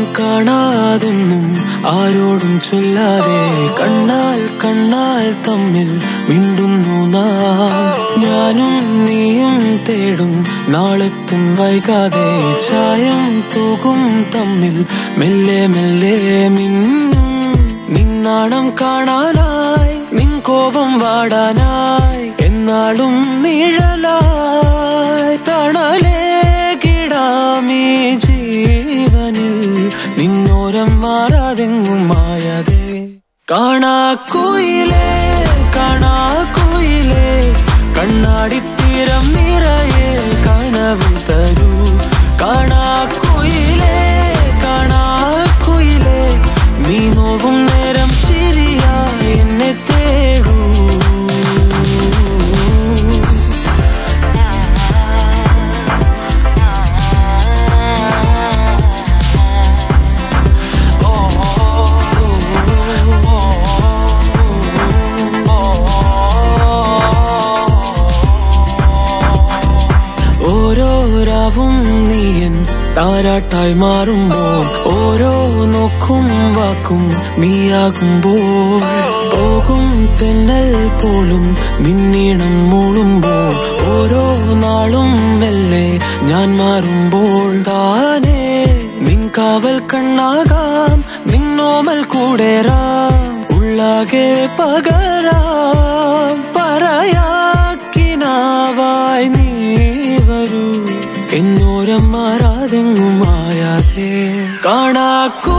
കാണാതെന്നും ആരോടും ചൊല്ലാതെ കണ്ണാൽ കണ്ണാൽ തമ്മിൽ മിണ്ടുന്നു നാം ഞാനും നീയും തേടും നാളെത്തും വൈകാതെ ചായം തൂകും തമ്മിൽ മെല്ലെ മെല്ലെ മിന്നും നിന്നാണം കാണാനായി നിൻ കോപം വാടാനായി എന്നാളും നിഴലായി തണലേ കിടാമീ ജീവനിൽ നിന്നോരം മാറാതെങ്ങും മായാതെ കാണാക്കുയിലേ കാണാക്കുയിലേ കണ്ണാടിത്തീരം നിറയെ കനവ് തരൂ കാണാക്കുയിലേ കാണാക്കുയിലേ നീ നോവും നേരം ശരിയായി എന്നെ തേടൂ ഓരോ രാവും നീയൻ താരാട്ടായി മാറുമ്പോൾ ഓരോ നോക്കും വാക്കും നീയാകുമ്പോൾ പോകും തെന്നൽ പോലും നിന്നീണം മൂളുമ്പോൾ ഓരോ നാളും മെല്ലെ ഞാൻ മാറുമ്പോൾ താനേ നിൻ കാവൽ കണ്ണാകാം നിന്നോമൽ കൂടേറാം ഉള്ളാകെ പകരാം പറയാക്കിനാവായി നീ വരൂ എന്നോരം മാറാതെങ്ങും മായാതെ കാണാക്കു